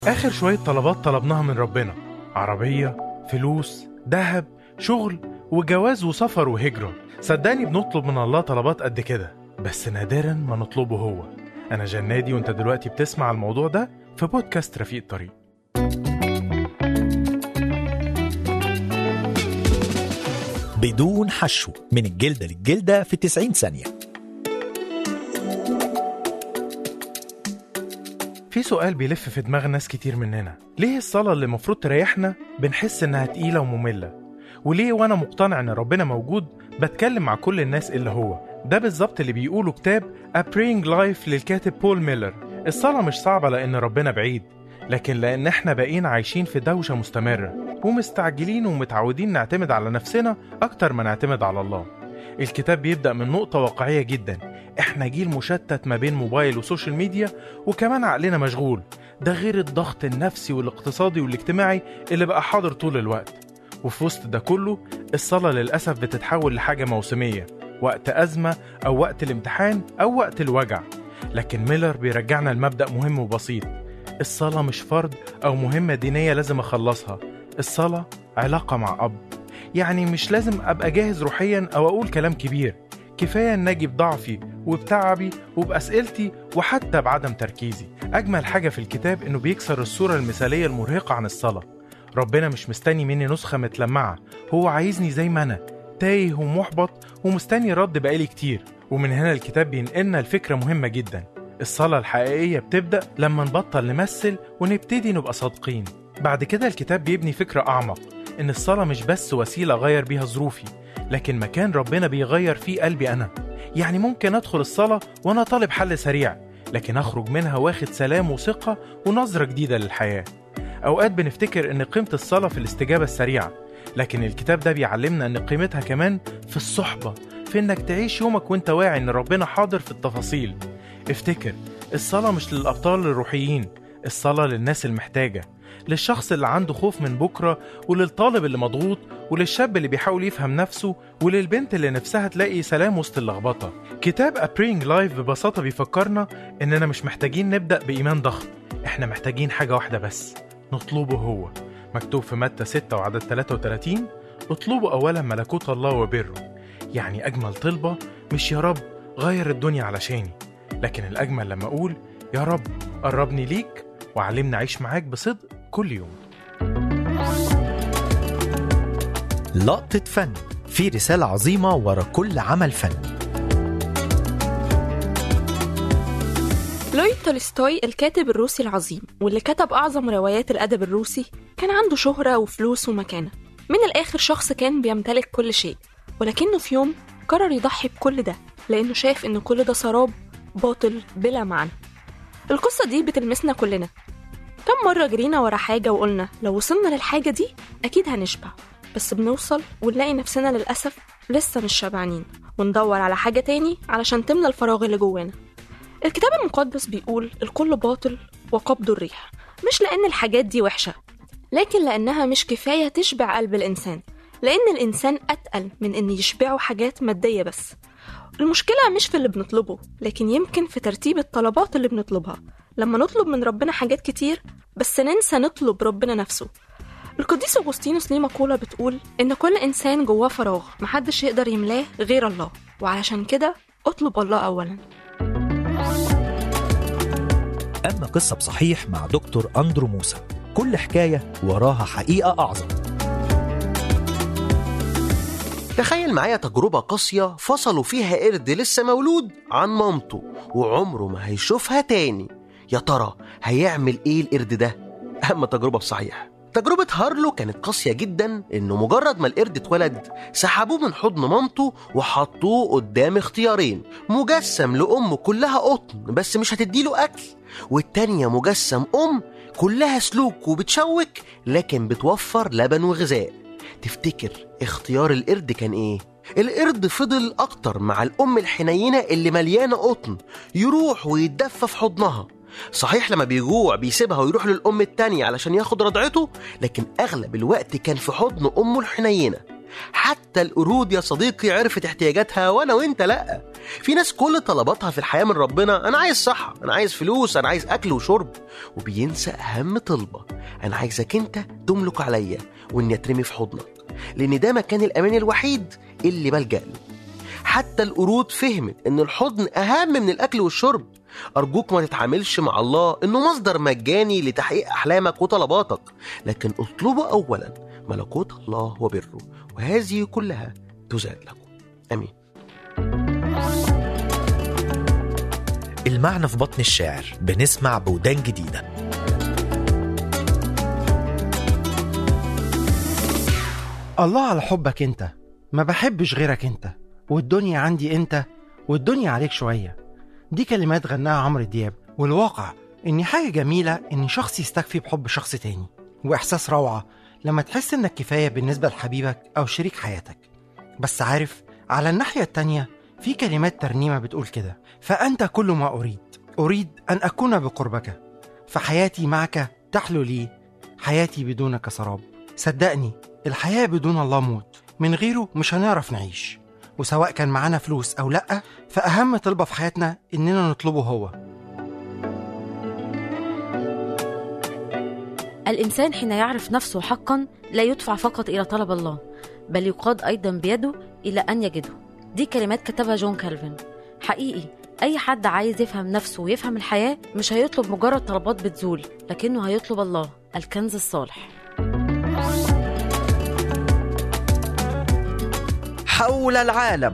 آخر شوية طلبات طلبناها من ربنا عربية فلوس ذهب شغل وجواز وسفر وهجرة صدقني بنطلب من الله طلبات قد كده بس نادرا ما نطلبه هو أنا جنادي وأنت دلوقتي بتسمع الموضوع ده في بودكاست رفيق الطريق بدون حشو من الجلدة للجلدة في 90 ثانية في سؤال بيلف في دماغ ناس كتير مننا ليه الصلاة اللي المفروض تريحنا بنحس إنها تقيلة ومملة وليه وأنا مقتنع إن ربنا موجود بتكلم مع كل الناس اللي هو ده بالظبط اللي بيقوله كتاب A Praying Life للكاتب بول ميلر الصلاة مش صعبة لأن ربنا بعيد لكن لأن احنا بقينا عايشين في دوشة مستمرة ومستعجلين ومتعودين نعتمد على نفسنا أكتر ما نعتمد على الله الكتاب بيبدأ من نقطة واقعية جدا احنا جيل مشتت ما بين موبايل وسوشيال ميديا وكمان عقلنا مشغول ده غير الضغط النفسي والاقتصادي والاجتماعي اللي بقى حاضر طول الوقت وفي وسط ده كله الصلاة للأسف بتتحول لحاجة موسمية وقت أزمة أو وقت الامتحان أو وقت الوجع لكن ميلر بيرجعنا لمبدأ مهم وبسيط الصلاة مش فرض أو مهمة دينية لازم أخلصها الصلاة علاقة مع أب يعني مش لازم أبقى جاهز روحيا أو أقول كلام كبير كفاية إن أجي بضعفي وبتعبي وبأسئلتي وحتى بعدم تركيزي أجمل حاجة في الكتاب إنه بيكسر الصورة المثالية المرهقة عن الصلاة ربنا مش مستني مني نسخة متلمعة هو عايزني زي ما أنا تايه ومحبط ومستني رد بقالي كتير ومن هنا الكتاب بينقلنا الفكرة مهمة جدا الصلاة الحقيقية بتبدأ لما نبطل نمثل ونبتدي نبقى صادقين بعد كده الكتاب بيبني فكرة أعمق إن الصلاة مش بس وسيلة أغير بيها ظروفي لكن مكان ربنا بيغير فيه قلبي أنا يعني ممكن أدخل الصلاة وأنا طالب حل سريع لكن أخرج منها واخد سلام وثقة ونظرة جديدة للحياة أوقات بنفتكر إن قيمة الصلاة في الاستجابة السريعة لكن الكتاب ده بيعلمنا إن قيمتها كمان في الصحبة في إنك تعيش يومك وإنت واعي إن ربنا حاضر في التفاصيل افتكر الصلاة مش للأبطال الروحيين الصلاة للناس المحتاجة للشخص اللي عنده خوف من بكرة وللطالب اللي مضغوط وللشاب اللي بيحاول يفهم نفسه وللبنت اللي نفسها تلاقي سلام وسط اللخبطة كتاب A Praying Life ببساطة بيفكرنا إننا مش محتاجين نبدأ بإيمان ضخم إحنا محتاجين حاجة واحدة بس نطلبه هو مكتوب في متى 6 وعدد 33 اطلبوا أولا ملكوت الله وبره يعني أجمل طلبة مش يا رب غير الدنيا علشاني لكن الأجمل لما أقول يا رب قربني ليك وعلمني أعيش معاك بصدق كل يوم لقطة فن في رسالة عظيمة ورا كل عمل فني لويد تولستوي الكاتب الروسي العظيم واللي كتب أعظم روايات الأدب الروسي كان عنده شهرة وفلوس ومكانة من الآخر شخص كان بيمتلك كل شيء ولكنه في يوم قرر يضحي بكل ده لأنه شاف إن كل ده سراب باطل بلا معنى القصة دي بتلمسنا كلنا كم مرة جرينا ورا حاجة وقلنا لو وصلنا للحاجة دي أكيد هنشبع بس بنوصل ونلاقي نفسنا للأسف لسه مش شبعانين وندور على حاجة تاني علشان تملى الفراغ اللي جوانا الكتاب المقدس بيقول الكل باطل وقبض الريح مش لأن الحاجات دي وحشة لكن لأنها مش كفاية تشبع قلب الإنسان لأن الإنسان أتقل من إن يشبعه حاجات مادية بس المشكلة مش في اللي بنطلبه لكن يمكن في ترتيب الطلبات اللي بنطلبها لما نطلب من ربنا حاجات كتير بس ننسى نطلب ربنا نفسه القديس أغسطينوس ليه مقولة بتقول إن كل إنسان جواه فراغ محدش يقدر يملاه غير الله وعلشان كده اطلب الله أولا أما قصة بصحيح مع دكتور أندرو موسى كل حكاية وراها حقيقة أعظم تخيل معايا تجربة قاسية فصلوا فيها قرد لسه مولود عن مامته وعمره ما هيشوفها تاني يا ترى هيعمل ايه القرد ده؟ أما تجربة بصحيح تجربة هارلو كانت قاسية جدا إنه مجرد ما القرد اتولد سحبوه من حضن مامته وحطوه قدام اختيارين مجسم لأمه كلها قطن بس مش هتديله أكل والتانية مجسم أم كلها سلوك وبتشوك لكن بتوفر لبن وغذاء تفتكر اختيار القرد كان ايه؟ القرد فضل أكتر مع الأم الحنينة اللي مليانة قطن يروح ويتدفى في حضنها صحيح لما بيجوع بيسيبها ويروح للأم التانية علشان ياخد رضعته لكن أغلب الوقت كان في حضن أمه الحنينة حتى القرود يا صديقي عرفت احتياجاتها وانا وانت لا في ناس كل طلباتها في الحياه من ربنا انا عايز صحه انا عايز فلوس انا عايز اكل وشرب وبينسى اهم طلبه انا عايزك انت تملك عليا واني اترمي في حضنك لان ده مكان الامان الوحيد اللي بلجأ له حتى القرود فهمت ان الحضن اهم من الاكل والشرب ارجوك ما تتعاملش مع الله انه مصدر مجاني لتحقيق احلامك وطلباتك لكن اطلبوا اولا ملكوت الله وبره وهذه كلها تزاد لكم امين المعنى في بطن الشاعر بنسمع بودان جديدة الله على حبك انت ما بحبش غيرك انت والدنيا عندي انت والدنيا عليك شوية دي كلمات غناها عمرو دياب والواقع ان حاجة جميلة ان شخص يستكفي بحب شخص تاني واحساس روعة لما تحس انك كفاية بالنسبة لحبيبك او شريك حياتك بس عارف على الناحية التانية في كلمات ترنيمة بتقول كده فأنت كل ما أريد أريد أن أكون بقربك فحياتي معك تحلو لي حياتي بدونك سراب صدقني الحياة بدون الله موت من غيره مش هنعرف نعيش وسواء كان معانا فلوس أو لأ فأهم طلبة في حياتنا إننا نطلبه هو الإنسان حين يعرف نفسه حقا لا يدفع فقط إلى طلب الله بل يقاد أيضا بيده إلى أن يجده دي كلمات كتبها جون كالفن حقيقي أي حد عايز يفهم نفسه ويفهم الحياة مش هيطلب مجرد طلبات بتزول لكنه هيطلب الله الكنز الصالح حول العالم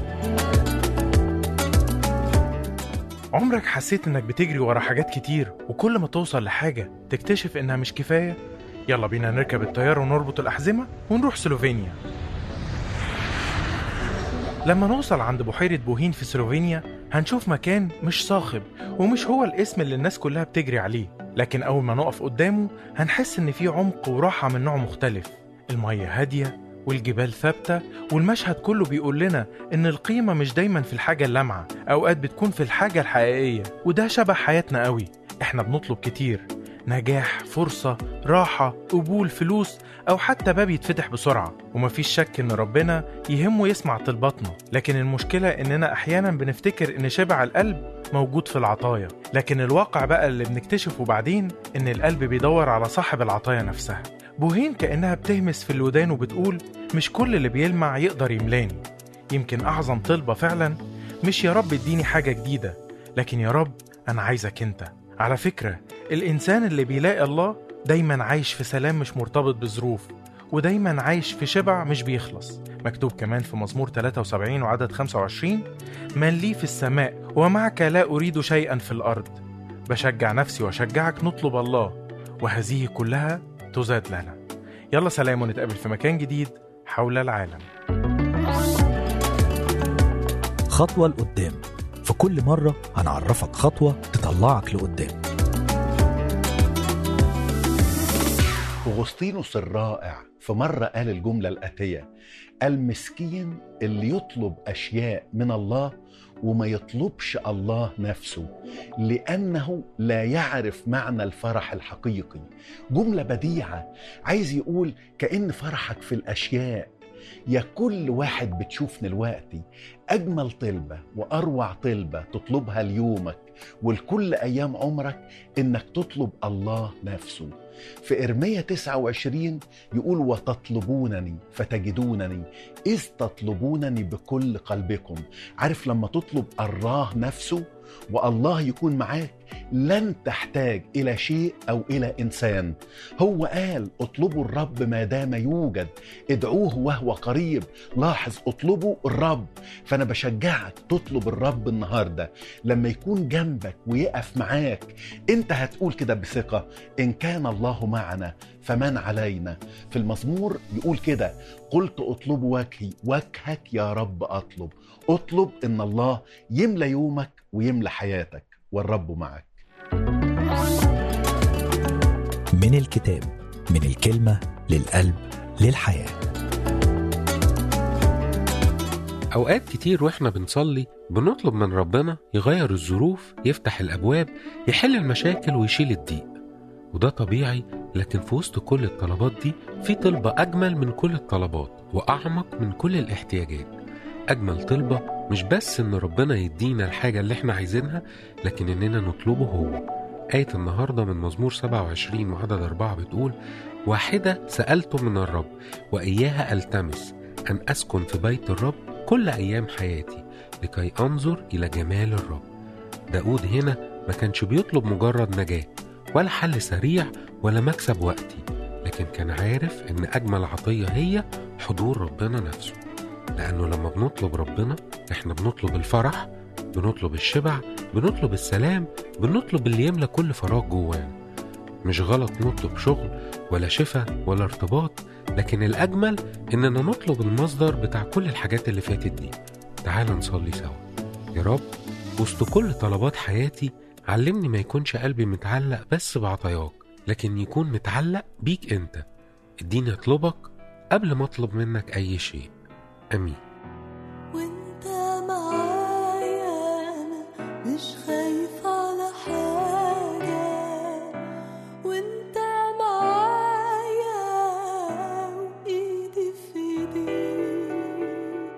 عمرك حسيت انك بتجري ورا حاجات كتير وكل ما توصل لحاجة تكتشف انها مش كفاية؟ يلا بينا نركب الطيارة ونربط الأحزمة ونروح سلوفينيا لما نوصل عند بحيرة بوهين في سلوفينيا هنشوف مكان مش صاخب ومش هو الاسم اللي الناس كلها بتجري عليه لكن أول ما نقف قدامه هنحس إن في عمق وراحة من نوع مختلف المية هادية والجبال ثابتة والمشهد كله بيقول لنا إن القيمة مش دايما في الحاجة اللامعة أوقات بتكون في الحاجة الحقيقية وده شبه حياتنا قوي إحنا بنطلب كتير نجاح فرصة راحة قبول فلوس أو حتى باب يتفتح بسرعة ومفيش شك إن ربنا يهمه يسمع طلباتنا لكن المشكلة إننا أحيانا بنفتكر إن شبع القلب موجود في العطايا لكن الواقع بقى اللي بنكتشفه بعدين إن القلب بيدور على صاحب العطايا نفسها بوهين كأنها بتهمس في الودان وبتقول مش كل اللي بيلمع يقدر يملاني يمكن أعظم طلبة فعلا مش يا رب اديني حاجة جديدة لكن يا رب أنا عايزك أنت على فكرة الإنسان اللي بيلاقي الله دايما عايش في سلام مش مرتبط بظروف ودايما عايش في شبع مش بيخلص مكتوب كمان في مزمور 73 وعدد 25 من لي في السماء ومعك لا أريد شيئا في الأرض بشجع نفسي وأشجعك نطلب الله وهذه كلها تزاد لنا يلا سلام ونتقابل في مكان جديد حول العالم خطوة لقدام في كل مرة هنعرفك خطوة تطلعك لقدام أغسطينوس الرائع في مرة قال الجملة الآتية المسكين اللي يطلب أشياء من الله وما يطلبش الله نفسه لأنه لا يعرف معنى الفرح الحقيقي جملة بديعة عايز يقول كأن فرحك في الأشياء يا كل واحد بتشوفني دلوقتي أجمل طلبة وأروع طلبة تطلبها ليومك ولكل أيام عمرك إنك تطلب الله نفسه في إرمية 29 يقول وتطلبونني فتجدونني إذ تطلبونني بكل قلبكم عارف لما تطلب الله نفسه والله يكون معاك لن تحتاج إلى شيء أو إلى إنسان هو قال اطلبوا الرب ما دام يوجد ادعوه وهو قريب لاحظ اطلبوا الرب فأنا بشجعك تطلب الرب النهاردة لما يكون جنبك ويقف معاك انت هتقول كده بثقة إن كان الله معنا فمن علينا في المزمور يقول كده قلت اطلب وجهي وجهك يا رب اطلب اطلب ان الله يملى يومك ويملى حياتك والرب معك من الكتاب من الكلمة للقلب للحياة أوقات كتير وإحنا بنصلي بنطلب من ربنا يغير الظروف يفتح الأبواب يحل المشاكل ويشيل الضيق وده طبيعي لكن في وسط كل الطلبات دي في طلبة أجمل من كل الطلبات وأعمق من كل الاحتياجات أجمل طلبة مش بس إن ربنا يدينا الحاجة اللي إحنا عايزينها لكن إننا نطلبه هو آية النهاردة من مزمور 27 وعدد أربعة بتقول واحدة سألت من الرب وإياها ألتمس أن أسكن في بيت الرب كل أيام حياتي لكي أنظر إلى جمال الرب داود هنا ما كانش بيطلب مجرد نجاة ولا حل سريع ولا مكسب وقتي لكن كان عارف إن أجمل عطية هي حضور ربنا نفسه لأنه لما بنطلب ربنا إحنا بنطلب الفرح بنطلب الشبع بنطلب السلام بنطلب اللي يملى كل فراغ جوانا مش غلط نطلب شغل ولا شفاء ولا ارتباط لكن الأجمل إننا نطلب المصدر بتاع كل الحاجات اللي فاتت دي تعال نصلي سوا يا رب وسط كل طلبات حياتي علمني ما يكونش قلبي متعلق بس بعطاياك لكن يكون متعلق بيك انت اديني اطلبك قبل ما اطلب منك اي شيء امين وانت معايا انا مش خايف على حاجة وانت معايا وايدي في ايديك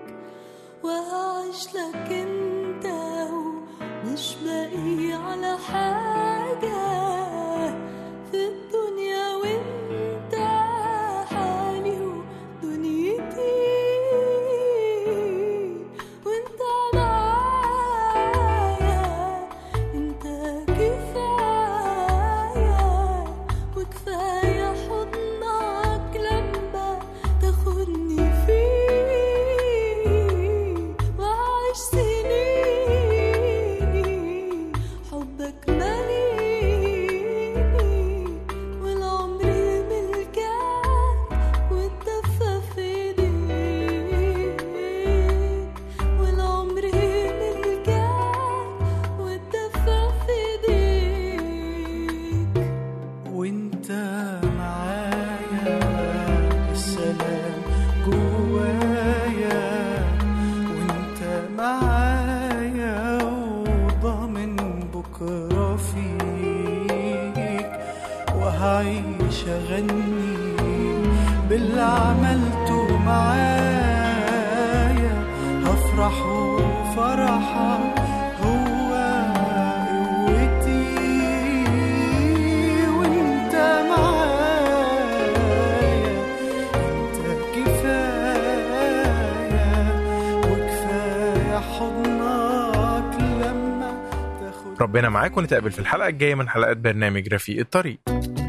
وهعيش لك انت ومش باقي على حاجة في الدنيا وانت حالي ودنيتي وانت معايا انت كفاية وكفاية حضنك لما تاخدني فيه وعيش سنيني حبك ماليني والعمر ملكك والدفى في ايديك والعمر ملكك والدفى في ايديك وانت معايا السلام جوايا وانت معايا وضامن بكرة فيك وهعيش اغني باللي عملته معايا هفرح وفرحك هو قوتي وانت معايا انت كفاية وكفاية حضنك لما تاخد ربنا معاك ونتقابل في الحلقة الجاية من حلقات برنامج رفيق الطريق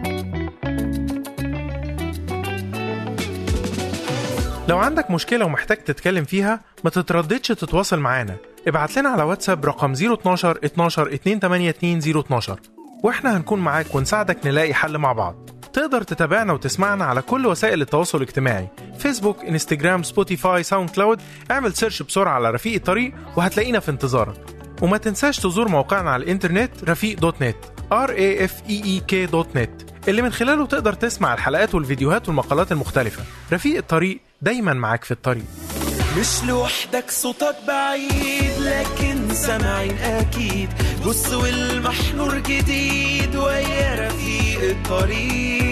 لو عندك مشكلة ومحتاج تتكلم فيها ما تترددش تتواصل معانا ابعت لنا على واتساب رقم 012 12 282 012 واحنا هنكون معاك ونساعدك نلاقي حل مع بعض تقدر تتابعنا وتسمعنا على كل وسائل التواصل الاجتماعي فيسبوك انستجرام سبوتيفاي ساوند كلاود اعمل سيرش بسرعة على رفيق الطريق وهتلاقينا في انتظارك وما تنساش تزور موقعنا على الانترنت رفيق دوت نت r a f e e k دوت نت اللي من خلاله تقدر تسمع الحلقات والفيديوهات والمقالات المختلفة رفيق الطريق دايما معاك في الطريق مش لوحدك صوتك بعيد لكن سامعين اكيد بص والمحنور جديد ويا رفيق الطريق